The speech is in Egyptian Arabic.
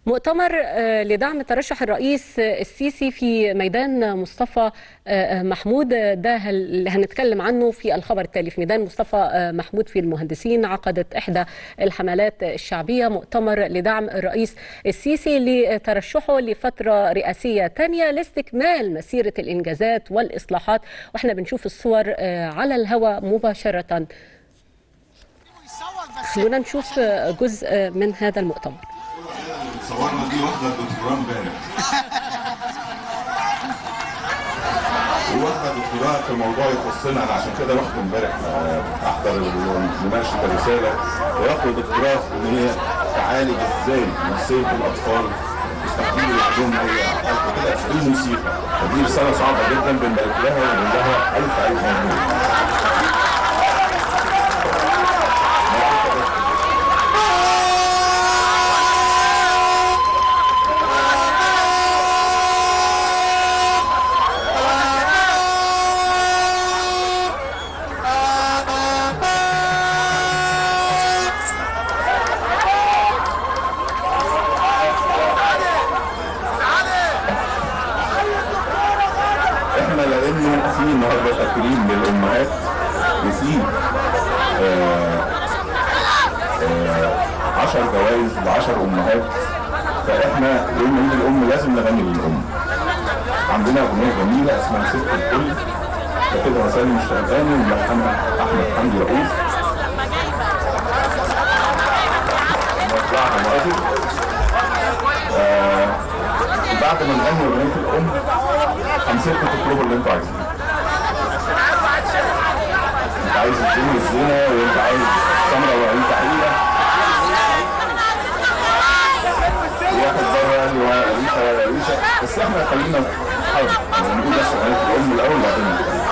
مؤتمر آه، لدعم ترشح الرئيس السيسي في ميدان مصطفى آه، محمود آه، ده هل- اللي هنتكلم عنه في الخبر التالي في ميدان مصطفى آه، محمود في المهندسين عقدت إحدى الحملات الشعبية مؤتمر لدعم الرئيس السيسي لترشحه لفترة رئاسية تانية لاستكمال مسيرة الإنجازات والإصلاحات وإحنا بنشوف الصور آه، على الهواء مباشرة خلونا نشوف آه، جزء آه، من هذا المؤتمر صورنا دي واحدة دكتوراه امبارح وواحدة دكتوراه في موضوع يخصنا انا عشان كده رحت امبارح آه، احضر مناقشة الرسالة وياخد دكتوراه في ان هي تعالج ازاي نفسية الاطفال مش تحديد لوحدهم اي اعاقات وكده في الموسيقى فدي رسالة صعبة جدا بنبارك لها ونقول لها الف الف مبروك احنا لانه في النهارده تكريم للامهات وفي آه، آه، 10 جوائز ل 10 امهات فاحنا يوم عيد الام لازم نغني للام عندنا اغنيه جميله اسمها ست الكل كاتبها سالم الشرقاني وملحنها احمد حمدي رؤوف موزعها مؤدي آه، بعد ما نغني اغنيه الام هنسيبكم تطلبوا اللي انتوا عايزينه انت عايز الزين الزينه وانت عايز سمره وعين تحليله واحد بره قال لي ريشه ريشه بس احنا خلينا حاضر يعني نقول بس اغنيه الام الاول بعدين نتكلم.